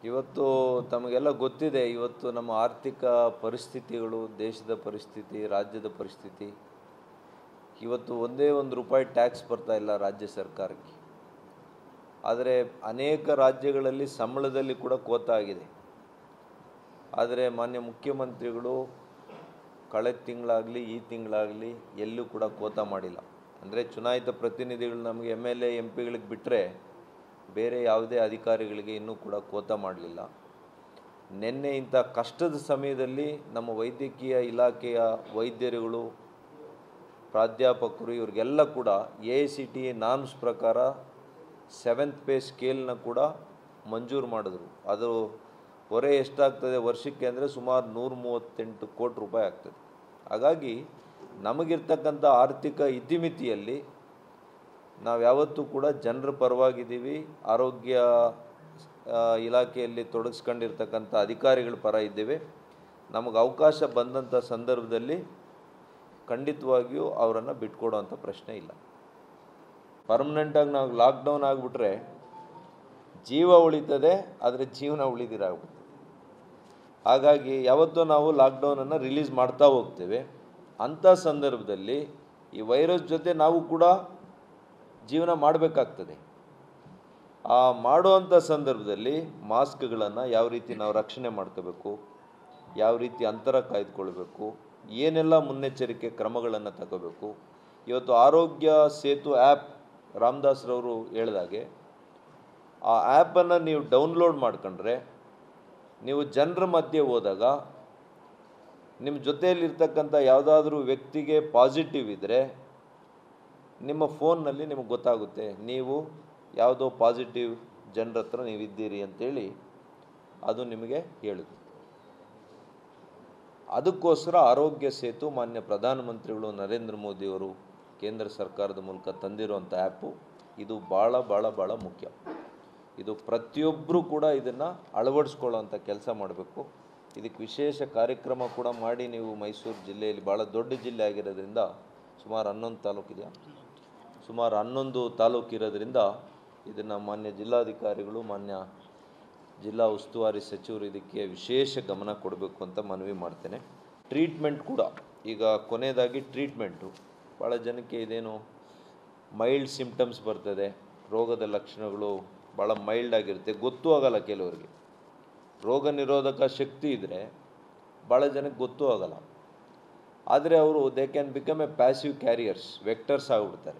ಇವತ್ತು ತಮಗೆಲ್ಲ ಗೊತ್ತಿದೆ ಇವತ್ತು ನಮ್ಮ ಆರ್ಥಿಕ ಪರಿಸ್ಥಿತಿಗಳು ದೇಶದ ಪರಿಸ್ಥಿತಿ ರಾಜ್ಯದ ಪರಿಸ್ಥಿತಿ ಇವತ್ತು ಒಂದೇ ಒಂದು ರೂಪಾಯಿ ಟ್ಯಾಕ್ಸ್ ಬರ್ತಾ ಇಲ್ಲ ರಾಜ್ಯ ಸರ್ಕಾರಕ್ಕೆ ಆದರೆ ಅನೇಕ ರಾಜ್ಯಗಳಲ್ಲಿ ಸಂಬಳದಲ್ಲಿ ಕೂಡ ಕೋತ ಆಗಿದೆ ಆದರೆ ಮಾನ್ಯ ಮುಖ್ಯಮಂತ್ರಿಗಳು ಕಳೆದ ತಿಂಗಳಾಗಲಿ ಈ ತಿಂಗಳಾಗಲಿ ಎಲ್ಲೂ ಕೂಡ ಕೋತ ಮಾಡಿಲ್ಲ ಅಂದರೆ ಚುನಾಯಿತ ಪ್ರತಿನಿಧಿಗಳು ನಮಗೆ ಎಮ್ ಎಲ್ ಎ ಎಂ ಪಿಗಳಿಗೆ ಬಿಟ್ಟರೆ ಬೇರೆ ಯಾವುದೇ ಅಧಿಕಾರಿಗಳಿಗೆ ಇನ್ನೂ ಕೂಡ ಕೋತ ಮಾಡಲಿಲ್ಲ ನಿನ್ನೆ ಇಂಥ ಕಷ್ಟದ ಸಮಯದಲ್ಲಿ ನಮ್ಮ ವೈದ್ಯಕೀಯ ಇಲಾಖೆಯ ವೈದ್ಯರುಗಳು ಪ್ರಾಧ್ಯಾಪಕರು ಇವ್ರಿಗೆಲ್ಲ ಕೂಡ A I C T norms ಪ್ರಕಾರ ಸೆವೆಂತ್ ಪೇ ಸ್ಕೇಲ್ನ ಕೂಡ ಮಂಜೂರು ಮಾಡಿದ್ರು ಅದು ಹೊರೆ ಎಷ್ಟಾಗ್ತದೆ ವರ್ಷಕ್ಕೆ ಅಂದರೆ ಸುಮಾರು ನೂರ ಮೂವತ್ತೆಂಟು ಕೋಟಿ ರೂಪಾಯಿ ಆಗ್ತದೆ ಹಾಗಾಗಿ ನಮಗಿರ್ತಕ್ಕಂಥ ಆರ್ಥಿಕ ಇತಿಮಿತಿಯಲ್ಲಿ ನಾವು ಯಾವತ್ತೂ ಕೂಡ ಜನರ ಪರವಾಗಿದ್ದೀವಿ ಆರೋಗ್ಯ ಆ, ಇಲಾಖೆಯಲ್ಲಿ ತೊಡಗಿಸ್ಕೊಂಡಿರ್ತಕ್ಕಂಥ ಅಧಿಕಾರಿಗಳ ಪರ ಇದ್ದೇವೆ ನಮಗೆ ಅವಕಾಶ ಬಂದಂಥ ಸಂದರ್ಭದಲ್ಲಿ ಖಂಡಿತವಾಗಿಯೂ ಅವರನ್ನು ಬಿಟ್ಕೊಡೋವಂಥ ಪ್ರಶ್ನೆ ಇಲ್ಲ ಪರ್ಮನೆಂಟಾಗಿ ನಾವು ಲಾಕ್ಡೌನ್ ಆಗಿಬಿಟ್ರೆ ಜೀವ ಉಳಿತದೆ ಆದರೆ ಜೀವನ ಉಳಿದಿರಾಗ್ಬಿಡ್ತದೆ ಹಾಗಾಗಿ ಯಾವತ್ತೂ ನಾವು ಲಾಕ್ಡೌನನ್ನು ರಿಲೀಸ್ ಮಾಡ್ತಾ ಹೋಗ್ತೇವೆ ಅಂಥ ಸಂದರ್ಭದಲ್ಲಿ ಈ ವೈರಸ್ ಜೊತೆ ನಾವು ಕೂಡ ಜೀವನ ಮಾಡಬೇಕಾಗ್ತದೆ ಆ ಮಾಡುವಂಥ ಸಂದರ್ಭದಲ್ಲಿ ಮಾಸ್ಕ್ಗಳನ್ನು ಯಾವ ರೀತಿ ನಾವು ರಕ್ಷಣೆ ಮಾಡ್ಕೋಬೇಕು ಯಾವ ರೀತಿ ಅಂತರ ಕಾಯ್ದುಕೊಳ್ಬೇಕು ಏನೆಲ್ಲ ಮುನ್ನೆಚ್ಚರಿಕೆ ಕ್ರಮಗಳನ್ನು ತಗೋಬೇಕು ಇವತ್ತು ಆರೋಗ್ಯ ಸೇತು ಆ್ಯಪ್ ರಾಮದಾಸ್ರವರು ಹೇಳ್ದಾಗೆ ಆ ಆ್ಯಪನ್ನು ನೀವು ಡೌನ್ಲೋಡ್ ಮಾಡ್ಕೊಂಡ್ರೆ ನೀವು ಜನರ ಮಧ್ಯೆ ಹೋದಾಗ ನಿಮ್ಮ ಜೊತೆಯಲ್ಲಿರ್ತಕ್ಕಂಥ ಯಾವುದಾದ್ರೂ ವ್ಯಕ್ತಿಗೆ ಪಾಸಿಟಿವ್ ಇದ್ದರೆ ನಿಮ್ಮ ಫೋನ್ನಲ್ಲಿ ನಿಮಗೆ ಗೊತ್ತಾಗುತ್ತೆ ನೀವು ಯಾವುದೋ ಪಾಸಿಟಿವ್ ಜನರ ಹತ್ರ ನೀವಿದ್ದೀರಿ ಅಂತೇಳಿ ಅದು ನಿಮಗೆ ಹೇಳುತ್ತೆ ಅದಕ್ಕೋಸ್ಕರ ಆರೋಗ್ಯ ಸೇತು ಮಾನ್ಯ ಪ್ರಧಾನಮಂತ್ರಿಗಳು ನರೇಂದ್ರ ಮೋದಿಯವರು ಕೇಂದ್ರ ಸರ್ಕಾರದ ಮೂಲಕ ತಂದಿರುವಂಥ ಆ್ಯಪು ಇದು ಭಾಳ ಭಾಳ ಭಾಳ ಮುಖ್ಯ ಇದು ಪ್ರತಿಯೊಬ್ಬರೂ ಕೂಡ ಇದನ್ನು ಅಳವಡಿಸ್ಕೊಳ್ಳೋವಂಥ ಕೆಲಸ ಮಾಡಬೇಕು ಇದಕ್ಕೆ ವಿಶೇಷ ಕಾರ್ಯಕ್ರಮ ಕೂಡ ಮಾಡಿ ನೀವು ಮೈಸೂರು ಜಿಲ್ಲೆಯಲ್ಲಿ ಭಾಳ ದೊಡ್ಡ ಜಿಲ್ಲೆ ಆಗಿರೋದ್ರಿಂದ ಸುಮಾರು ಹನ್ನೊಂದು ತಾಲೂಕಿದೆಯಾ ಸುಮಾರು ಹನ್ನೊಂದು ತಾಲೂಕು ಇರೋದ್ರಿಂದ ಇದನ್ನು ಮಾನ್ಯ ಜಿಲ್ಲಾಧಿಕಾರಿಗಳು ಮಾನ್ಯ ಜಿಲ್ಲಾ ಉಸ್ತುವಾರಿ ಸಚಿವರು ಇದಕ್ಕೆ ವಿಶೇಷ ಗಮನ ಕೊಡಬೇಕು ಅಂತ ಮನವಿ ಮಾಡ್ತೇನೆ ಟ್ರೀಟ್ಮೆಂಟ್ ಕೂಡ ಈಗ ಕೊನೆಯದಾಗಿ ಟ್ರೀಟ್ಮೆಂಟು ಭಾಳ ಜನಕ್ಕೆ ಇದೇನು ಮೈಲ್ಡ್ ಸಿಂಪ್ಟಮ್ಸ್ ಬರ್ತದೆ ರೋಗದ ಲಕ್ಷಣಗಳು ಭಾಳ ಮೈಲ್ಡ್ ಆಗಿರುತ್ತೆ ಗೊತ್ತೂ ಆಗಲ್ಲ ಕೆಲವರಿಗೆ ರೋಗ ನಿರೋಧಕ ಶಕ್ತಿ ಇದ್ದರೆ ಭಾಳ ಜನಕ್ಕೆ ಗೊತ್ತೂ ಆಗಲ್ಲ ಆದರೆ ಅವರು they can become a passive carriers vectors ಆಗಿಬಿಡ್ತಾರೆ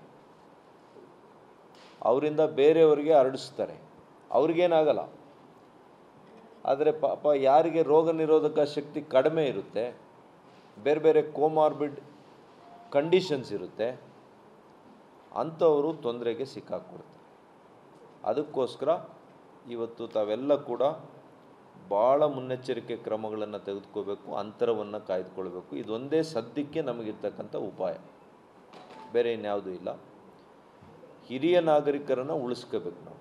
ಅವರಿಂದ ಬೇರೆಯವರಿಗೆ ಹರಡಿಸ್ತಾರೆ ಅವ್ರಿಗೇನಾಗಲ್ಲ ಆದರೆ ಪಾಪ ಯಾರಿಗೆ ರೋಗ ನಿರೋಧಕ ಶಕ್ತಿ ಕಡಿಮೆ ಇರುತ್ತೆ ಬೇರೆ ಬೇರೆ ಕೋಮಾರ್ಬಿಡ್ ಕಂಡೀಷನ್ಸ್ ಇರುತ್ತೆ ಅಂಥವರು ತೊಂದರೆಗೆ ಸಿಕ್ಕಾಕ್ಬಿಡ್ತಾರೆ ಅದಕ್ಕೋಸ್ಕರ ಇವತ್ತು ತಾವೆಲ್ಲ ಕೂಡ ಭಾಳ ಮುನ್ನೆಚ್ಚರಿಕೆ ಕ್ರಮಗಳನ್ನು ತೆಗೆದುಕೋಬೇಕು ಅಂತರವನ್ನು ಕಾಯ್ದುಕೊಳ್ಬೇಕು ಇದೊಂದೇ ಸದ್ಯಕ್ಕೆ ನಮಗಿರ್ತಕ್ಕಂಥ ಉಪಾಯ ಬೇರೆ ಇನ್ಯಾವುದೂ ಇಲ್ಲ ಹಿರಿಯ ನಾಗರಿಕರನ್ನು ಉಳಿಸ್ಕೋಬೇಕು ನಾವು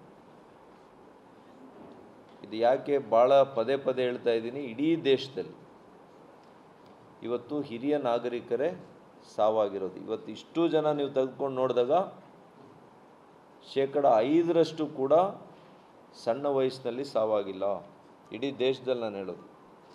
ಇದು ಯಾಕೆ ಭಾಳ ಪದೇ ಪದೇ ಹೇಳ್ತಾ ಇದ್ದೀನಿ ಇಡೀ ದೇಶದಲ್ಲಿ ಇವತ್ತು ಹಿರಿಯ ನಾಗರಿಕರೇ ಸಾವಾಗಿರೋದು ಇವತ್ತು ಇಷ್ಟು ಜನ ನೀವು ತೆಗೆದುಕೊಂಡು ನೋಡಿದಾಗ ಶೇಕಡ ಐದರಷ್ಟು ಕೂಡ ಸಣ್ಣ ವಯಸ್ಸಿನಲ್ಲಿ ಸಾವಾಗಿಲ್ಲ ಇಡೀ ದೇಶದಲ್ಲಿ ನಾನು ಹೇಳೋದು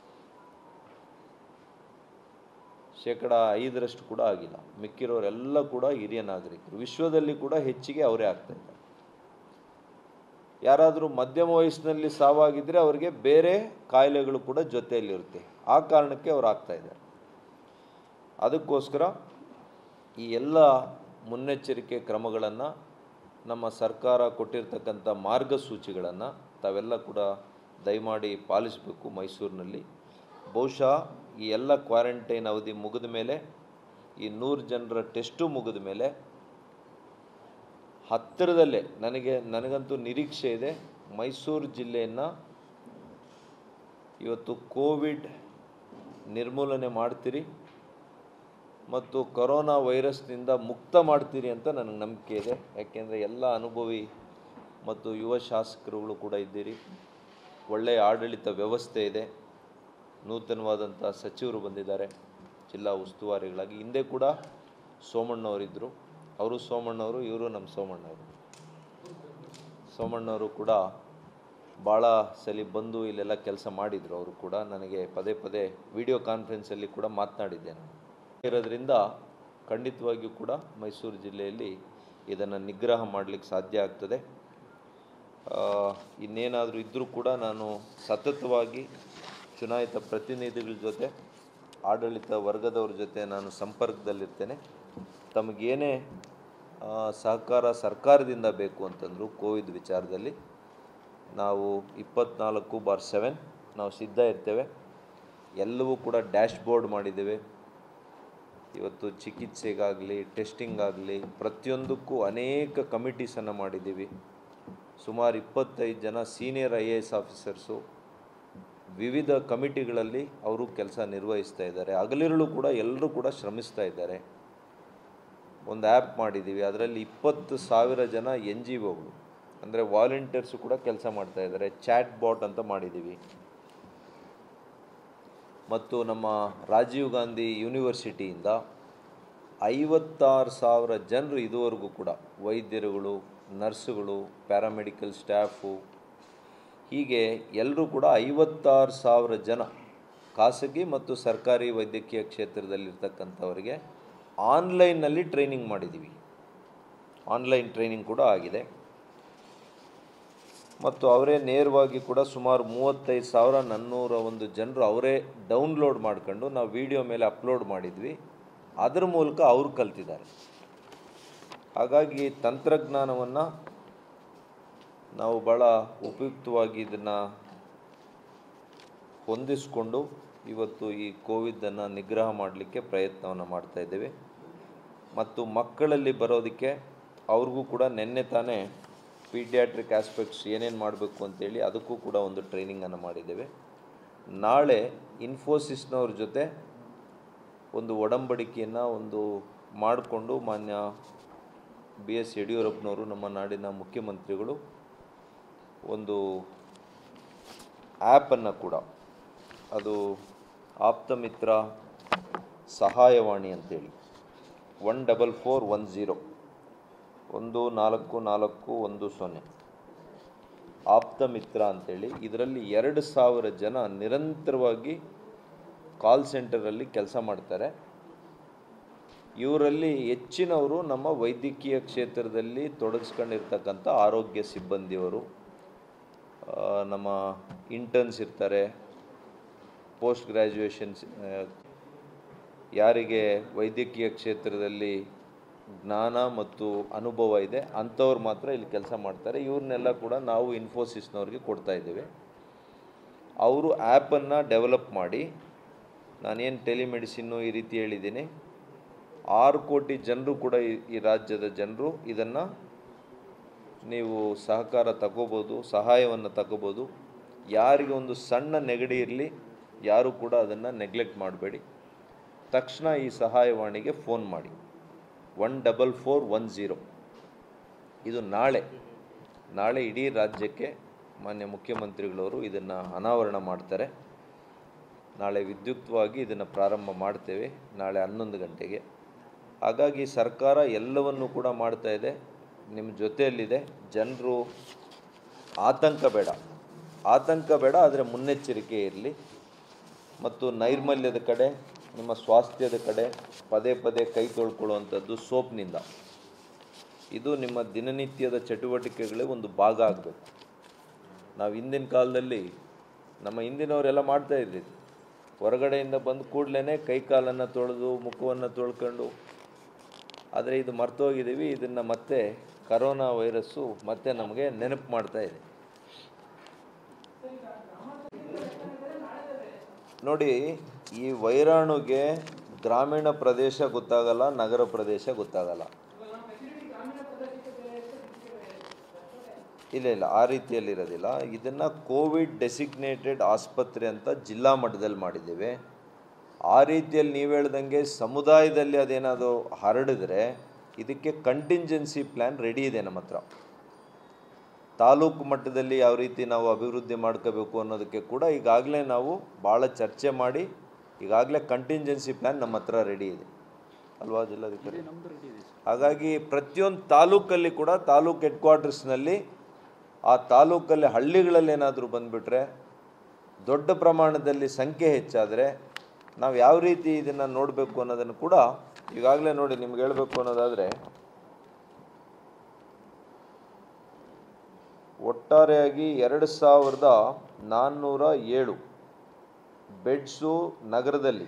ಶೇಕಡ ಐದರಷ್ಟು ಕೂಡ ಆಗಿಲ್ಲ ಮಿಕ್ಕಿರೋರೆಲ್ಲ ಕೂಡ ಹಿರಿಯ ನಾಗರಿಕರು ವಿಶ್ವದಲ್ಲಿ ಕೂಡ ಹೆಚ್ಚಿಗೆ ಅವರೇ ಆಗ್ತಾ ಇದ್ದಾರೆ ಯಾರಾದರೂ ಮಧ್ಯಮ ವಯಸ್ಸಿನಲ್ಲಿ ಸಾವಾಗಿದ್ದರೆ ಅವರಿಗೆ ಬೇರೆ ಕಾಯಿಲೆಗಳು ಕೂಡ ಜೊತೆಯಲ್ಲಿರುತ್ತೆ ಆ ಕಾರಣಕ್ಕೆ ಅವ್ರು ಆಗ್ತಾ ಇದ್ದಾರೆ ಅದಕ್ಕೋಸ್ಕರ ಈ ಎಲ್ಲ ಮುನ್ನೆಚ್ಚರಿಕೆ ಕ್ರಮಗಳನ್ನು ನಮ್ಮ ಸರ್ಕಾರ ಕೊಟ್ಟಿರ್ತಕ್ಕಂಥ ಮಾರ್ಗಸೂಚಿಗಳನ್ನು ತಾವೆಲ್ಲ ಕೂಡ ದಯಮಾಡಿ ಪಾಲಿಸಬೇಕು ಮೈಸೂರಿನಲ್ಲಿ ಬಹುಶಃ ಈ ಎಲ್ಲ ಕ್ವಾರಂಟೈನ್ ಅವಧಿ ಮುಗಿದ ಮೇಲೆ ಈ ನೂರು ಜನರ ಟೆಸ್ಟು ಮುಗಿದ ಮೇಲೆ ಹತ್ತಿರದಲ್ಲೇ ನನಗೆ ನನಗಂತೂ ನಿರೀಕ್ಷೆ ಇದೆ ಮೈಸೂರು ಜಿಲ್ಲೆಯನ್ನು ಇವತ್ತು ಕೋವಿಡ್ ನಿರ್ಮೂಲನೆ ಮಾಡ್ತೀರಿ ಮತ್ತು ಕೊರೋನಾ ವೈರಸ್ನಿಂದ ಮುಕ್ತ ಮಾಡ್ತೀರಿ ಅಂತ ನನಗೆ ನಂಬಿಕೆ ಇದೆ ಯಾಕೆಂದರೆ ಎಲ್ಲ ಅನುಭವಿ ಮತ್ತು ಯುವ ಶಾಸಕರುಗಳು ಕೂಡ ಇದ್ದೀರಿ ಒಳ್ಳೆಯ ಆಡಳಿತ ವ್ಯವಸ್ಥೆ ಇದೆ ನೂತನವಾದಂಥ ಸಚಿವರು ಬಂದಿದ್ದಾರೆ ಜಿಲ್ಲಾ ಉಸ್ತುವಾರಿಗಳಾಗಿ ಹಿಂದೆ ಕೂಡ ಸೋಮಣ್ಣವರಿದ್ದರು ಅವರು ಸೋಮಣ್ಣವರು ಇವರು ನಮ್ಮ ಸೋಮಣ್ಣವರು ಸೋಮಣ್ಣವರು ಕೂಡ ಭಾಳ ಸಲ ಬಂದು ಇಲ್ಲೆಲ್ಲ ಕೆಲಸ ಮಾಡಿದರು ಅವರು ಕೂಡ ನನಗೆ ಪದೇ ಪದೇ ವಿಡಿಯೋ ಕಾನ್ಫರೆನ್ಸಲ್ಲಿ ಕೂಡ ಮಾತನಾಡಿದ್ದೆ ನಾನು ಇರೋದ್ರಿಂದ ಖಂಡಿತವಾಗಿಯೂ ಕೂಡ ಮೈಸೂರು ಜಿಲ್ಲೆಯಲ್ಲಿ ಇದನ್ನು ನಿಗ್ರಹ ಮಾಡಲಿಕ್ಕೆ ಸಾಧ್ಯ ಆಗ್ತದೆ ಆ, ಇನ್ನೇನಾದರೂ ಇದ್ದರೂ ಕೂಡ ನಾನು ಸತತವಾಗಿ ಚುನಾಯಿತ ಪ್ರತಿನಿಧಿಗಳ ಜೊತೆ ಆಡಳಿತ ವರ್ಗದವ್ರ ಜೊತೆ ನಾನು ಸಂಪರ್ಕದಲ್ಲಿರ್ತೇನೆ ತಮಗೇನೇ ಆ, ಸಹಕಾರ ಸರ್ಕಾರದಿಂದ ಬೇಕು ಅಂತಂದರು ಕೋವಿಡ್ ವಿಚಾರದಲ್ಲಿ ನಾವು ಇಪ್ಪತ್ನಾಲ್ಕು ಬಾರ್ ಸೆವೆನ್ ನಾವು ಸಿದ್ಧ ಇರ್ತೇವೆ ಎಲ್ಲವೂ ಕೂಡ ಡ್ಯಾಶ್ ಬೋರ್ಡ್ ಮಾಡಿದ್ದೇವೆ ಇವತ್ತು ಚಿಕಿತ್ಸೆಗಾಗಲಿ ಟೆಸ್ಟಿಂಗ್ ಆಗಲಿ ಪ್ರತಿಯೊಂದಕ್ಕೂ ಅನೇಕ ಕಮಿಟೀಸನ್ನು ಮಾಡಿದ್ದೀವಿ ಸುಮಾರು ಇಪ್ಪತ್ತೈದು ಜನ senior I A S officers ವಿವಿಧ ಕಮಿಟಿಗಳಲ್ಲಿ ಅವರು ಕೆಲಸ ನಿರ್ವಹಿಸ್ತಾ ಇದ್ದಾರೆ ಹಗಲಿರುಳು ಕೂಡ ಎಲ್ಲರೂ ಕೂಡ ಶ್ರಮಿಸ್ತಾ ಇದ್ದಾರೆ ಒಂದು ಆ್ಯಪ್ ಮಾಡಿದ್ದೀವಿ ಅದರಲ್ಲಿ ಇಪ್ಪತ್ತು ಸಾವಿರ ಜನ ಎನ್ ಜಿ ಒಗಳು ಅಂದರೆ ವಾಲಂಟಿಯರ್ಸು ಕೂಡ ಕೆಲಸ ಮಾಡ್ತಾ ಇದ್ದಾರೆ ಚಾಟ್ ಬಾಟ್ ಅಂತ ಮಾಡಿದ್ದೀವಿ ಮತ್ತು ನಮ್ಮ ರಾಜೀವ್ ಗಾಂಧಿ ಯೂನಿವರ್ಸಿಟಿಯಿಂದ ಐವತ್ತಾರು ಸಾವಿರ ಜನರು ಇದುವರೆಗೂ ಕೂಡ ವೈದ್ಯರುಗಳು ನರ್ಸುಗಳು ಪ್ಯಾರಾಮೆಡಿಕಲ್ ಸ್ಟಾಫು ಹೀಗೆ ಎಲ್ಲರೂ ಕೂಡ ಐವತ್ತಾರು ಸಾವಿರ ಜನ ಖಾಸಗಿ ಮತ್ತು ಸರ್ಕಾರಿ ವೈದ್ಯಕೀಯ ಕ್ಷೇತ್ರದಲ್ಲಿರ್ತಕ್ಕಂಥವರಿಗೆ ಆನ್ಲೈನ್ನಲ್ಲಿ ಟ್ರೈನಿಂಗ್ ಮಾಡಿದ್ದೀವಿ ಆನ್ಲೈನ್ ಟ್ರೈನಿಂಗ್ ಕೂಡ ಆಗಿದೆ ಮತ್ತು ಅವರೇ ನೇರವಾಗಿ ಕೂಡ ಸುಮಾರು ಮೂವತ್ತೈದು ಸಾವಿರ ನಾನ್ನೂರ ಒಂದು ಜನರು ಅವರೇ ಡೌನ್ಲೋಡ್ ಮಾಡ್ಕೊಂಡು ನಾವು ವಿಡಿಯೋ ಮೇಲೆ ಅಪ್ಲೋಡ್ ಮಾಡಿದ್ವಿ ಅದರ ಮೂಲಕ ಅವರು ಕಲ್ತಿದ್ದಾರೆ ಹಾಗಾಗಿ ತಂತ್ರಜ್ಞಾನವನ್ನು ನಾವು ಭಾಳ ಉಪಯುಕ್ತವಾಗಿ ಇದನ್ನು ಹೊಂದಿಸ್ಕೊಂಡು ಇವತ್ತು ಈ ಕೋವಿದ್ದನ್ನು ನಿಗ್ರಹ ಮಾಡಲಿಕ್ಕೆ ಪ್ರಯತ್ನವನ್ನು ಮಾಡ್ತಾ ಇದ್ದೇವೆ ಮತ್ತು ಮಕ್ಕಳಲ್ಲಿ ಬರೋದಕ್ಕೆ ಅವ್ರಿಗೂ ಕೂಡ ನಿನ್ನೆ ತಾನೇ ಪೀಡಿಯಾಟ್ರಿಕ್ ಆಸ್ಪೆಕ್ಟ್ಸ್ ಏನೇನು ಮಾಡಬೇಕು ಅಂತೇಳಿ ಅದಕ್ಕೂ ಕೂಡ ಒಂದು ಟ್ರೈನಿಂಗನ್ನು ಮಾಡಿದ್ದೇವೆ ನಾಳೆ ಇನ್ಫೋಸಿಸ್ನವ್ರ ಜೊತೆ ಒಂದು ಒಡಂಬಡಿಕೆಯನ್ನು ಒಂದು ಮಾಡಿಕೊಂಡು ಮಾನ್ಯ ಬಿ ಎಸ್ ಯಡಿಯೂರಪ್ಪನವರು ನಮ್ಮ ನಾಡಿನ ಮುಖ್ಯಮಂತ್ರಿಗಳು ಒಂದು ಆ್ಯಪನ್ನು ಕೂಡ ಅದು ಆಪ್ತಮಿತ್ರ ಸಹಾಯವಾಣಿ ಅಂತೇಳಿ one double four one zero ಒಂದು ನಾಲ್ಕು ನಾಲ್ಕು ಒಂದು ಸೊನ್ನೆ ಆಪ್ತ ಮಿತ್ರ ಅಂತೇಳಿ ಇದರಲ್ಲಿ ಎರಡು ಸಾವಿರ ಜನ ನಿರಂತರವಾಗಿ ಕಾಲ್ ಸೆಂಟರಲ್ಲಿ ಕೆಲಸ ಮಾಡ್ತಾರೆ ಇವರಲ್ಲಿ ಹೆಚ್ಚಿನವರು ನಮ್ಮ ವೈದ್ಯಕೀಯ ಕ್ಷೇತ್ರದಲ್ಲಿ ತೊಡಗಿಸ್ಕೊಂಡಿರ್ತಕ್ಕಂಥ ಆರೋಗ್ಯ ಸಿಬ್ಬಂದಿಯವರು ಆ, ನಮ್ಮ ಇಂಟರ್ನ್ಸ್ ಇರ್ತಾರೆ ಪೋಸ್ಟ್ ಗ್ರ್ಯಾಜುಯೇಷನ್ಸ್ ಯಾರಿಗೆ ವೈದ್ಯಕೀಯ ಕ್ಷೇತ್ರದಲ್ಲಿ ಜ್ಞಾನ ಮತ್ತು ಅನುಭವ ಇದೆ ಅಂಥವ್ರು ಮಾತ್ರ ಇಲ್ಲಿ ಕೆಲಸ ಮಾಡ್ತಾರೆ ಇವ್ರನ್ನೆಲ್ಲ ಕೂಡ ನಾವು ಇನ್ಫೋಸಿಸ್ನವ್ರಿಗೆ ಕೊಡ್ತಾ ಇದ್ದೇವೆ ಅವರು ಆ್ಯಪನ್ನು ಡೆವಲಪ್ ಮಾಡಿ ನಾನೇನು ಟೆಲಿಮೆಡಿಸಿನ್ನು ಈ ರೀತಿ ಹೇಳಿದ್ದೀನಿ ಆರು ಕೋಟಿ ಜನರು ಕೂಡ ಈ- ಈ ರಾಜ್ಯದ ಜನರು ಇದನ್ನು ನೀವು ಸಹಕಾರ ತಗೋಬೋದು ಸಹಾಯವನ್ನು ತಗೋಬೋದು ಯಾರಿಗೆ ಒಂದು ಸಣ್ಣ ನೆಗಡಿ ಇರಲಿ ಯಾರು ಕೂಡ ಅದನ್ನು ನೆಗ್ಲೆಕ್ಟ್ ಮಾಡಬೇಡಿ ತಕ್ಷಣ ಈ ಸಹಾಯವಾಣಿಗೆ ಫೋನ್ ಮಾಡಿ one double four one zero ಇದು ನಾಳೆ ನಾಳೆ ಇಡೀ ರಾಜ್ಯಕ್ಕೆ ಮಾನ್ಯ ಮುಖ್ಯಮಂತ್ರಿಗಳವರು ಇದನ್ನು ಅನಾವರಣ ಮಾಡ್ತಾರೆ ನಾಳೆ ವಿದ್ಯುಕ್ತವಾಗಿ ಇದನ್ನು ಪ್ರಾರಂಭ ಮಾಡ್ತೇವೆ ನಾಳೆ ಹನ್ನೊಂದು ಗಂಟೆಗೆ ಹಾಗಾಗಿ ಸರ್ಕಾರ ಎಲ್ಲವನ್ನೂ ಕೂಡ ಮಾಡ್ತಾ ಇದೆ ನಿಮ್ಮ ಜೊತೆಯಲ್ಲಿದೆ ಜನರು ಆತಂಕ ಬೇಡ ಆತಂಕ ಬೇಡ ಆದರೆ ಮುನ್ನೆಚ್ಚರಿಕೆ ಇರಲಿ ಮತ್ತು ನೈರ್ಮಲ್ಯದ ಕಡೆ ನಿಮ್ಮ ಸ್ವಾಸ್ಥ್ಯದ ಕಡೆ ಪದೇ ಪದೇ ಕೈ ತೊಳ್ಕೊಳ್ಳುವಂಥದ್ದು ಸೋಪ್ನಿಂದ ಇದು ನಿಮ್ಮ ದಿನನಿತ್ಯದ ಚಟುವಟಿಕೆಗಳೇ ಒಂದು ಭಾಗ ಆಗಬೇಕು ನಾವು ಹಿಂದಿನ ಕಾಲದಲ್ಲಿ ನಮ್ಮ ಹಿಂದಿನವರೆಲ್ಲ ಮಾಡ್ತಾ ಇದ್ದಿದ್ದು ಹೊರಗಡೆಯಿಂದ ಬಂದ ಕೂಡಲೇ ಕೈ ಕಾಲನ್ನು ತೊಳೆದು ಮುಖವನ್ನು ತೊಳ್ಕೊಂಡು ಆದರೆ ಇದು ಮರ್ತೋಗಿದ್ದೀವಿ ಇದನ್ನು ಮತ್ತೆ ಕರೋನಾ ವೈರಸ್ಸು ಮತ್ತೆ ನಮಗೆ ನೆನಪು ಮಾಡ್ತಾ ಇದೆ ನೋಡಿ ಈ ವೈರಾಣುಗೆ ಗ್ರಾಮೀಣ ಪ್ರದೇಶ ಗೊತ್ತಾಗಲ್ಲ ನಗರ ಪ್ರದೇಶ ಗೊತ್ತಾಗಲ್ಲ ಇಲ್ಲ ಇಲ್ಲ ಆ ರೀತಿಯಲ್ಲಿ ಇರೋದಿಲ್ಲ ಇದನ್ನು ಕೋವಿಡ್ ಡೆಸಿಗ್ನೇಟೆಡ್ ಆಸ್ಪತ್ರೆ ಅಂತ ಜಿಲ್ಲಾ ಮಟ್ಟದಲ್ಲಿ ಮಾಡಿದ್ದೇವೆ ಆ ರೀತಿಯಲ್ಲಿ ನೀವು ಹೇಳ್ದಂಗೆ ಸಮುದಾಯದಲ್ಲಿ ಅದೇನಾದರೂ ಹರಡಿದ್ರೆ ಇದಕ್ಕೆ ಕಂಟಿಂಜೆನ್ಸಿ ಪ್ಲ್ಯಾನ್ ರೆಡಿ ಇದೆ ನಮ್ಮ ಹತ್ರ ತಾಲೂಕು ಮಟ್ಟದಲ್ಲಿ ಯಾವ ರೀತಿ ನಾವು ಅಭಿವೃದ್ಧಿ ಮಾಡ್ಕೋಬೇಕು ಅನ್ನೋದಕ್ಕೆ ಕೂಡ ಈಗಾಗಲೇ ನಾವು ಭಾಳ ಚರ್ಚೆ ಮಾಡಿ ಈಗಾಗಲೇ ಕಂಟಿಂಜೆನ್ಸಿ ಪ್ಲ್ಯಾನ್ ನಮ್ಮ ಹತ್ರ ರೆಡಿ ಇದೆ ಅಲ್ವಾ ಜಿಲ್ಲಾಧಿಕಾರಿ ಹಾಗಾಗಿ ಪ್ರತಿಯೊಂದು ತಾಲೂಕಲ್ಲಿ ಕೂಡ ತಾಲೂಕು ಹೆಡ್ ಕ್ವಾರ್ಟರ್ಸ್ನಲ್ಲಿ ಆ ತಾಲೂಕಲ್ಲಿ ಹಳ್ಳಿಗಳಲ್ಲಿ ಏನಾದರೂ ಬಂದುಬಿಟ್ರೆ ದೊಡ್ಡ ಪ್ರಮಾಣದಲ್ಲಿ ಸಂಖ್ಯೆ ಹೆಚ್ಚಾದರೆ ನಾವು ಯಾವ ರೀತಿ ಇದನ್ನು ನೋಡಬೇಕು ಅನ್ನೋದನ್ನು ಕೂಡ ಈಗಾಗಲೇ ನೋಡಿ ನಿಮ್ಗೆ ಹೇಳಬೇಕು ಅನ್ನೋದಾದರೆ ಒಟ್ಟಾರೆಯಾಗಿ ಎರಡು ಸಾವಿರದ ನಾನ್ನೂರ ಏಳು ಬೆಡ್ಸು ನಗರದಲ್ಲಿ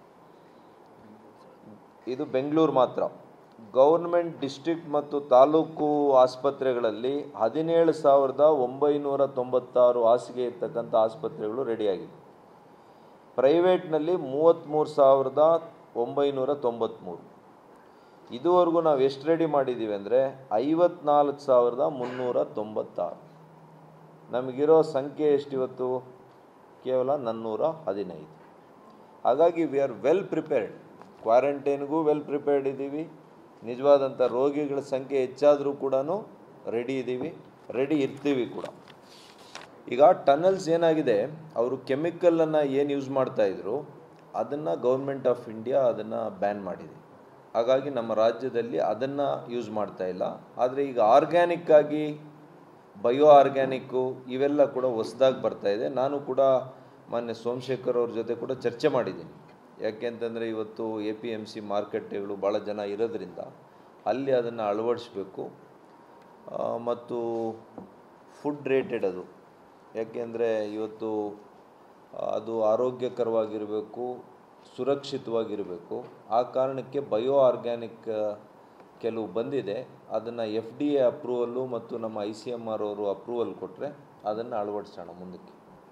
ಇದು ಬೆಂಗಳೂರು ಮಾತ್ರ ಗೌರ್ಮೆಂಟ್ ಡಿಸ್ಟ್ರಿಕ್ಟ್ ಮತ್ತು ತಾಲೂಕು ಆಸ್ಪತ್ರೆಗಳಲ್ಲಿ ಹದಿನೇಳು ಸಾವಿರದ ಒಂಬೈನೂರ ತೊಂಬತ್ತಾರು ಹಾಸಿಗೆ ಇರ್ತಕ್ಕಂಥ ಆಸ್ಪತ್ರೆಗಳು ರೆಡಿಯಾಗಿದೆ ಪ್ರೈವೇಟ್ನಲ್ಲಿ ಮೂವತ್ತ್ಮೂರು ಸಾವಿರದ ಒಂಬೈನೂರ ತೊಂಬತ್ತ್ಮೂರು ಇದುವರೆಗೂ ನಾವು ಎಷ್ಟು ರೆಡಿ ಮಾಡಿದ್ದೀವಿ ಅಂದರೆ ಐವತ್ನಾಲ್ಕು ಸಾವಿರದ ಮುನ್ನೂರ ತೊಂಬತ್ತಾರು ನಮಗಿರೋ ಸಂಖ್ಯೆ ಎಷ್ಟಿವತ್ತು ಕೇವಲ ನಾನ್ನೂರ ಹದಿನೈದು ಹಾಗಾಗಿ ವಿ ಆರ್ ವೆಲ್ ಪ್ರಿಪೇರ್ಡ್ ಕ್ವಾರಂಟೈನ್ಗೂ ವೆಲ್ ಪ್ರಿಪೇರ್ಡ್ ಇದ್ದೀವಿ ನಿಜವಾದಂಥ ರೋಗಿಗಳ ಸಂಖ್ಯೆ ಹೆಚ್ಚಾದರೂ ಕೂಡ ರೆಡಿ ಇದ್ದೀವಿ ರೆಡಿ ಇರ್ತೀವಿ ಕೂಡ ಈಗ ಟನಲ್ಸ್ ಏನಾಗಿದೆ ಅವರು ಕೆಮಿಕಲನ್ನು ಏನು ಯೂಸ್ ಮಾಡ್ತಾಯಿದ್ರು ಅದನ್ನು ಗೌರ್ಮೆಂಟ್ ಆಫ್ ಇಂಡಿಯಾ ಅದನ್ನು ಬ್ಯಾನ್ ಮಾಡಿದೆ ಹಾಗಾಗಿ ನಮ್ಮ ರಾಜ್ಯದಲ್ಲಿ ಅದನ್ನು ಯೂಸ್ ಮಾಡ್ತಾ ಇಲ್ಲ ಆದರೆ ಈಗ ಆರ್ಗ್ಯಾನಿಕ್ ಆಗಿ ಬಯೋ ಆರ್ಗ್ಯಾನಿಕ್ಕು ಇವೆಲ್ಲ ಕೂಡ ಹೊಸ್ದಾಗಿ ಬರ್ತಾ ಇದೆ ನಾನು ಕೂಡ ಮೊನ್ನೆ ಸೋಮಶೇಖರ್ ಅವ್ರ ಜೊತೆ ಕೂಡ ಚರ್ಚೆ ಮಾಡಿದ್ದೀನಿ ಯಾಕೆಂತಂದರೆ ಇವತ್ತು ಎ ಪಿ ಎಮ್ ಸಿ ಮಾರ್ಕೆಟ್ಗಳು ಭಾಳ ಜನ ಇರೋದ್ರಿಂದ ಅಲ್ಲಿ ಅದನ್ನು ಅಳವಡಿಸ್ಬೇಕು ಆ, ಮತ್ತು ಫುಡ್ ರೇಟೆಡ್ ಅದು ಯಾಕೆಂದರೆ ಇವತ್ತು ಆ, ಅದು ಆರೋಗ್ಯಕರವಾಗಿರಬೇಕು ಸುರಕ್ಷಿತವಾಗಿರಬೇಕು ಆ ಕಾರಣಕ್ಕೆ ಬಯೋ ಆರ್ಗ್ಯಾನಿಕ್ ಕೆಲವು ಬಂದಿದೆ ಅದನ್ನು ಎಫ್ ಡಿ ಎ ಅಪ್ರೂವಲ್ಲು ಮತ್ತು ನಮ್ಮ ಐ ಸಿ ಎಮ್ ಆರ್ ಅವರು ಅಪ್ರೂವಲ್ ಕೊಟ್ಟರೆ ಅದನ್ನು ಅಳವಡಿಸೋಣ ಮುಂದಕ್ಕೆ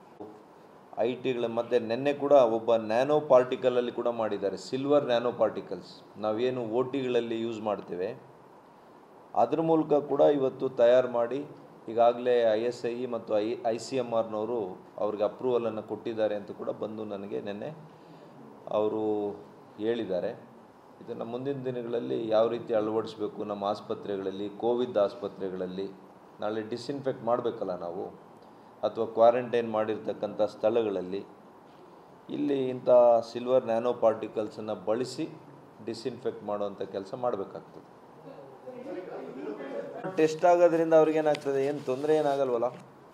ಐ ಟಿಗಳ ಮತ್ತು ನಿನ್ನೆ ಕೂಡ ಒಬ್ಬ ನ್ಯಾನೋ ಪಾರ್ಟಿಕಲಲ್ಲಿ ಕೂಡ ಮಾಡಿದ್ದಾರೆ ಸಿಲ್ವರ್ ನ್ಯಾನೋ ಪಾರ್ಟಿಕಲ್ಸ್ ನಾವೇನು ಓ ಟಿಗಳಲ್ಲಿ ಯೂಸ್ ಮಾಡ್ತೇವೆ ಅದ್ರ ಮೂಲಕ ಕೂಡ ಇವತ್ತು ತಯಾರು ಮಾಡಿ ಈಗಾಗಲೇ ಐ ಎಸ್ ಐ ಮತ್ತು ಐ ಐ ಸಿ ಎಮ್ ಆರ್ನವರು ಅವ್ರಿಗೆ ಅಪ್ರೂವಲನ್ನು ಕೊಟ್ಟಿದ್ದಾರೆ ಅಂತ ಕೂಡ ಬಂದು ನನಗೆ ನಿನ್ನೆ ಅವರು ಹೇಳಿದ್ದಾರೆ ಇದನ್ನು ಮುಂದಿನ ದಿನಗಳಲ್ಲಿ ಯಾವ ರೀತಿ ಅಳವಡಿಸಬೇಕು ನಮ್ಮ ಆಸ್ಪತ್ರೆಗಳಲ್ಲಿ ಕೋವಿಡ್ ಆಸ್ಪತ್ರೆಗಳಲ್ಲಿ ನಾಳೆ ಡಿಸ್ಇನ್ಫೆಕ್ಟ್ ಮಾಡಬೇಕಲ್ಲ ನಾವು ಅಥವಾ ಕ್ವಾರಂಟೈನ್ ಮಾಡಿರ್ತಕ್ಕಂಥ ಸ್ಥಳಗಳಲ್ಲಿ ಇಲ್ಲಿ ಇಂಥ ಸಿಲ್ವರ್ ನ್ಯಾನೋ ಪಾರ್ಟಿಕಲ್ಸನ್ನು ಬಳಸಿ ಡಿಸ್ಇನ್ಫೆಕ್ಟ್ ಮಾಡುವಂಥ ಕೆಲಸ ಮಾಡಬೇಕಾಗ್ತದೆ ಟೆಸ್ಟ್ ಆಗೋದ್ರಿಂದ ಅವ್ರಿಗೇನಾಗ್ತದೆ ಏನು ತೊಂದರೆ ಏನಾಗಲ್ವಲ್ಲ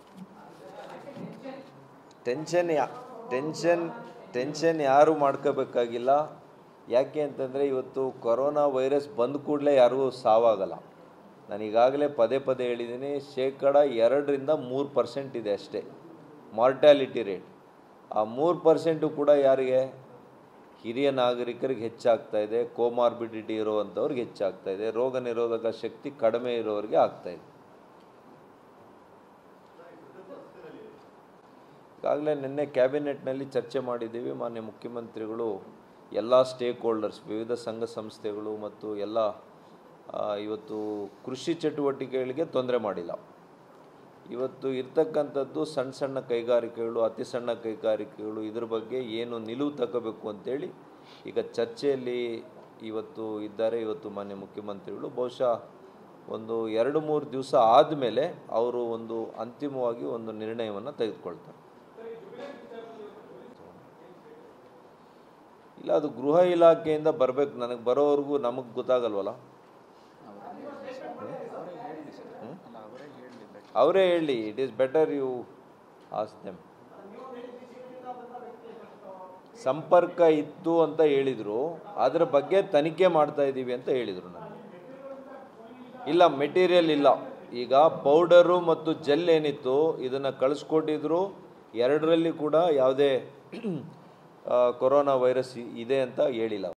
ಟೆನ್ಷನ್ ಯಾ ಟೆನ್ಷನ್ ಟೆನ್ಷನ್ ಯಾರು ಮಾಡ್ಕೋಬೇಕಾಗಿಲ್ಲ ಯಾಕೆ ಅಂತಂದರೆ ಇವತ್ತು ಕೊರೋನಾ ವೈರಸ್ ಬಂದ ಕೂಡಲೇ ಯಾರಿಗೂ ಸಾವಾಗಲ್ಲ ನಾನು ಈಗಾಗಲೇ ಪದೇ ಪದೇ ಹೇಳಿದ್ದೀನಿ ಶೇಕಡ ಎರಡರಿಂದ ಮೂರು ಪರ್ಸೆಂಟ್ ಇದೆ ಅಷ್ಟೇ ಮಾರ್ಟ್ಯಾಲಿಟಿ ರೇಟ್ ಆ ಮೂರು ಪರ್ಸೆಂಟು ಕೂಡ ಯಾರಿಗೆ ಹಿರಿಯ ನಾಗರಿಕರಿಗೆ ಹೆಚ್ಚಾಗ್ತಾ ಇದೆ ಕೋಮಾರ್ಬಿಡಿಟಿ ಇರುವಂಥವ್ರಿಗೆ ಹೆಚ್ಚಾಗ್ತಾ ಇದೆ ರೋಗ ನಿರೋಧಕ ಶಕ್ತಿ ಕಡಿಮೆ ಇರೋರಿಗೆ ಆಗ್ತಾ ಇದೆ ಈಗಾಗಲೇ ನಿನ್ನೆ ಕ್ಯಾಬಿನೆಟ್ನಲ್ಲಿ ಚರ್ಚೆ ಮಾಡಿದ್ದೀವಿ ಮಾನ್ಯ ಮುಖ್ಯಮಂತ್ರಿಗಳು ಎಲ್ಲ ಸ್ಟೇಕ್ ಹೋಲ್ಡರ್ಸ್ ವಿವಿಧ ಸಂಘ ಸಂಸ್ಥೆಗಳು ಮತ್ತು ಎಲ್ಲ ಆ, ಇವತ್ತು ಕೃಷಿ ಚಟುವಟಿಕೆಗಳಿಗೆ ತೊಂದರೆ ಮಾಡಿಲ್ಲ ಇವತ್ತು ಇರ್ತಕ್ಕಂಥದ್ದು ಸಣ್ಣ ಸಣ್ಣ ಕೈಗಾರಿಕೆಗಳು ಅತಿ ಸಣ್ಣ ಕೈಗಾರಿಕೆಗಳು ಇದ್ರ ಬಗ್ಗೆ ಏನು ನಿಲುವು ತಗೋಬೇಕು ಅಂತೇಳಿ ಈಗ ಚರ್ಚೆಯಲ್ಲಿ ಇವತ್ತು ಇದ್ದಾರೆ ಇವತ್ತು ಮಾನ್ಯ ಮುಖ್ಯಮಂತ್ರಿಗಳು ಬಹುಶಃ ಒಂದು ಎರಡು ಮೂರು ದಿವಸ ಆದಮೇಲೆ ಅವರು ಒಂದು ಅಂತಿಮವಾಗಿ ಒಂದು ನಿರ್ಣಯವನ್ನು ತೆಗೆದುಕೊಳ್ತಾರೆ ಇಲ್ಲ ಅದು ಗೃಹ ಇಲಾಖೆಯಿಂದ ಬರಬೇಕು ನನಗೆ ಬರೋವರೆಗೂ ನಮಗೆ ಗೊತ್ತಾಗಲ್ವಲ್ಲ ಅವರೇ ಹೇಳಿ it is better you ask them ಸಂಪರ್ಕ ಇತ್ತು ಅಂತ ಹೇಳಿದರು ಅದರ ಬಗ್ಗೆ ತನಿಖೆ ಮಾಡ್ತಾ ಇದ್ದೀವಿ ಅಂತ ಹೇಳಿದರು ನನಗೆ ಇಲ್ಲ ಮೆಟೀರಿಯಲ್ ಇಲ್ಲ ಈಗ ಪೌಡರು ಮತ್ತು ಜೆಲ್ ಏನಿತ್ತು ಇದನ್ನು ಕಳಿಸ್ಕೊಟ್ಟಿದ್ರು ಎರಡರಲ್ಲಿ ಕೂಡ ಯಾವುದೇ ಆ, ಕೊರೋನಾ ವೈರಸ್ ಇದೆ ಅಂತ ಹೇಳಿಲ್ಲ